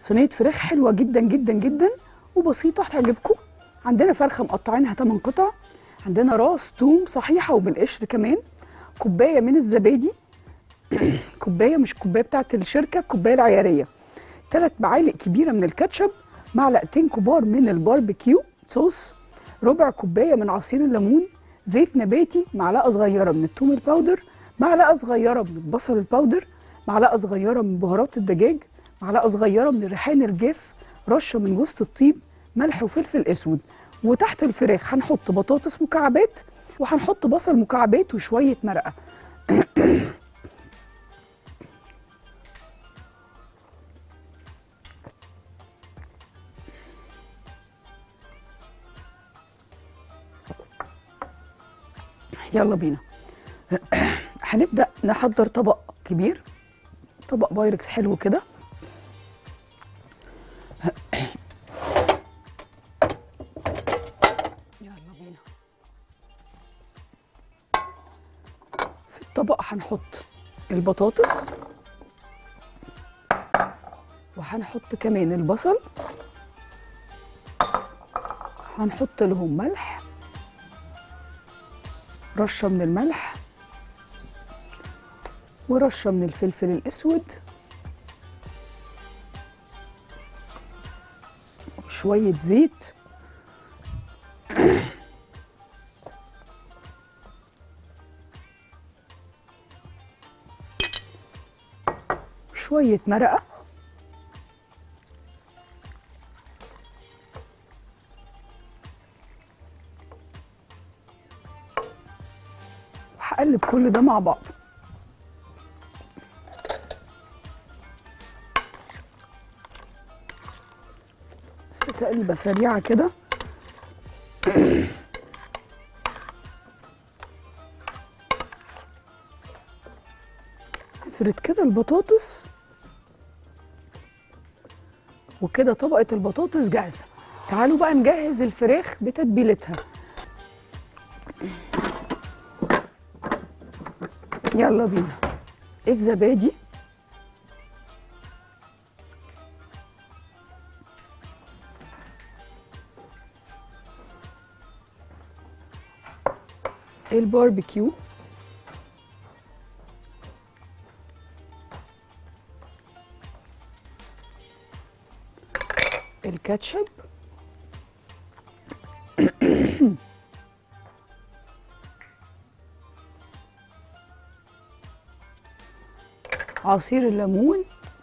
صينيه فراخ حلوه جدا جدا جدا وبسيطه هتعجبكم عندنا فرخه مقطعينها 8 قطع عندنا راس توم صحيحه وبالقشر كمان كوبايه من الزبادي كوبايه مش كوبايه بتاعت الشركه الكوبايه العياريه ثلاث معالق كبيره من الكاتشب معلقتين كبار من الباربيكيو صوص ربع كوبايه من عصير الليمون زيت نباتي معلقه صغيره من الثوم الباودر معلقه صغيره من البصل الباودر معلقه صغيره من بهارات الدجاج معلقه صغيره من الريحان الجاف رشه من جوز الطيب ملح وفلفل اسود وتحت الفراخ هنحط بطاطس مكعبات وهنحط بصل مكعبات وشويه مرقه يلا بينا هنبدأ نحضر طبق كبير طبق بايركس حلو كده يلا بينا في الطبق هنحط البطاطس وهنحط كمان البصل هنحط لهم ملح رشة من الملح ورشة من الفلفل الأسود وشوية زيت شوية مرقة وهقلب كل ده مع بعض بس تقليبه سريعه كده افرد كده البطاطس وكده طبقه البطاطس جاهزه تعالوا بقى نجهز الفراخ بتتبيلتها يلا بينا الزبادي الباربيكيو الكاتشب عصير الليمون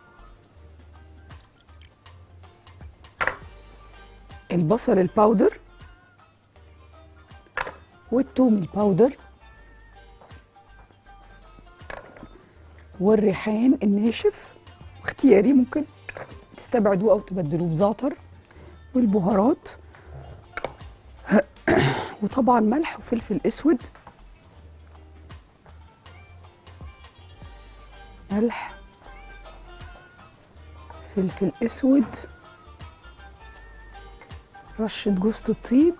البصل الباودر والثوم الباودر والريحان الناشف اختياري ممكن تستبعدوه او تبدلوه بزعتر والبهارات وطبعا ملح وفلفل اسود ملح فلفل اسود رشه جوز الطيب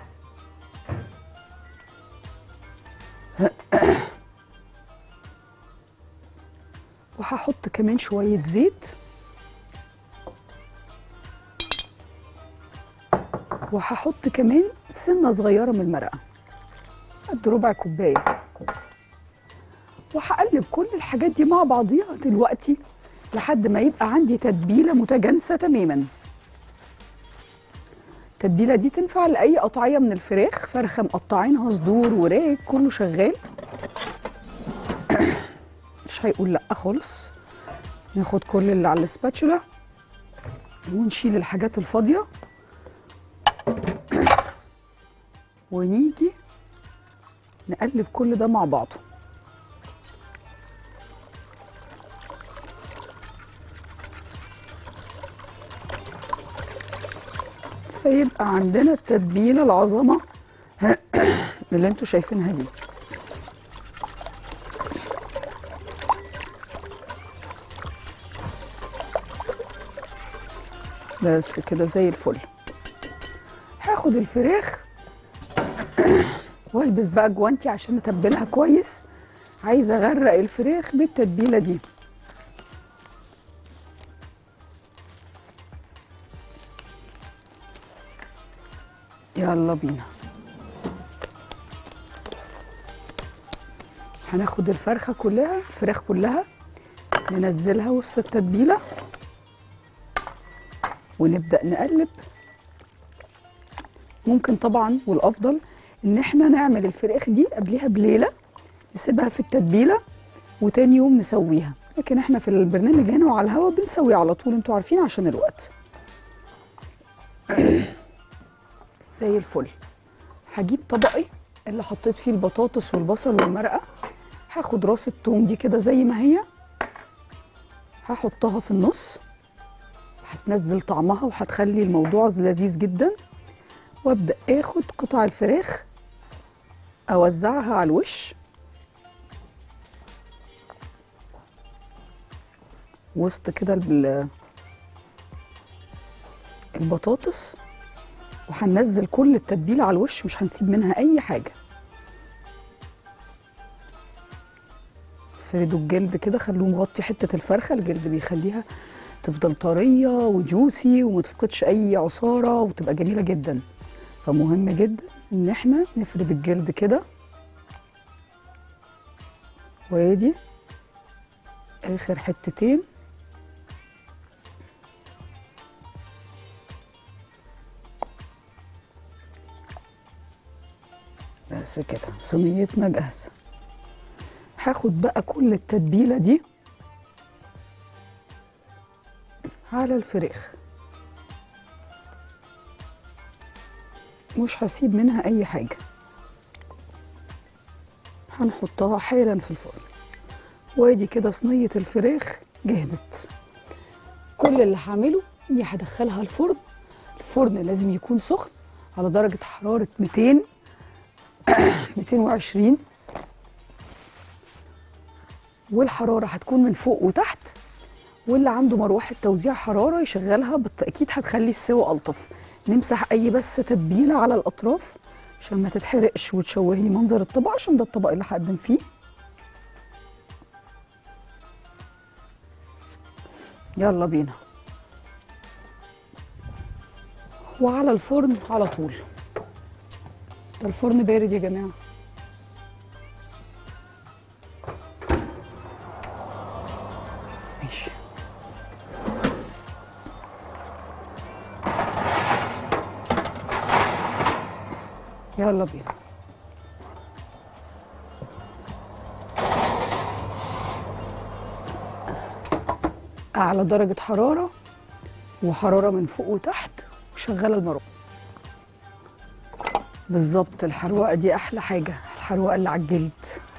وهحط كمان شويه زيت وهحط كمان سنه صغيره من المرقه قد ربع كوبايه وهقلب كل الحاجات دي مع بعضيها دلوقتي لحد ما يبقى عندي تتبيله متجانسه تماما التتبيله دي تنفع لاي قطعيه من الفراخ فرخه مقطعينها صدور وراك كله شغال مش هيقول لا خالص ناخد كل اللي على السباتشولا ونشيل الحاجات الفاضيه ونيجي نقلب كل ده مع بعضه فيبقى عندنا التتبيله العظمه اللي انتوا شايفينها دي بس كده زي الفل هاخد الفراخ والبس بقى جوانتي عشان اتبلها كويس عايزه اغرق الفراخ بالتتبيله دي يلا بينا هناخد الفرخة كلها الفراخ كلها ننزلها وسط التتبيلة ونبدأ نقلب ممكن طبعا والأفضل إن احنا نعمل الفراخ دي قبلها بليلة نسيبها في التتبيلة وتاني يوم نسويها لكن احنا في البرنامج هنا وعلى الهوا بنسوي على طول انتوا عارفين عشان الوقت زي الفل هجيب طبقي اللي حطيت فيه البطاطس والبصل والمرقه هاخد راس التوم دي كده زي ما هي هحطها في النص هتنزل طعمها وهتخلي الموضوع لذيذ جدا وابدا اخد قطع الفراخ اوزعها على الوش وسط كده ال- البطاطس وهننزل كل التتبيله على الوش مش هنسيب منها اي حاجه فردوا الجلد كده خلوه مغطي حته الفرخه الجلد بيخليها تفضل طريه وجوسي وما تفقدش اي عصاره وتبقى جميله جدا فمهم جدا ان احنا نفرد الجلد كده وادي اخر حتتين بس كده صينيتنا جاهزه هاخد بقى كل التتبيله دي على الفراخ مش هسيب منها اي حاجه هنحطها حالا في الفرن وادي كده صينيه الفراخ جهزت كل اللي هعمله اني هدخلها الفرن الفرن لازم يكون سخن على درجه حراره 200 220 والحراره هتكون من فوق وتحت واللي عنده مروحه توزيع حراره يشغلها بالتاكيد هتخلي السوا الطف نمسح اي بس تتبيله على الاطراف عشان ما تتحرقش وتشوه لي منظر الطبق عشان ده الطبق اللي هقدم فيه يلا بينا وعلى الفرن على طول ده الفرن بارد يا جماعه ماشي يلا بينا أعلى درجة حرارة وحرارة من فوق وتحت وشغالة المروحة بالظبط الحروقة دي أحلى حاجة الحروقة اللي على الجلد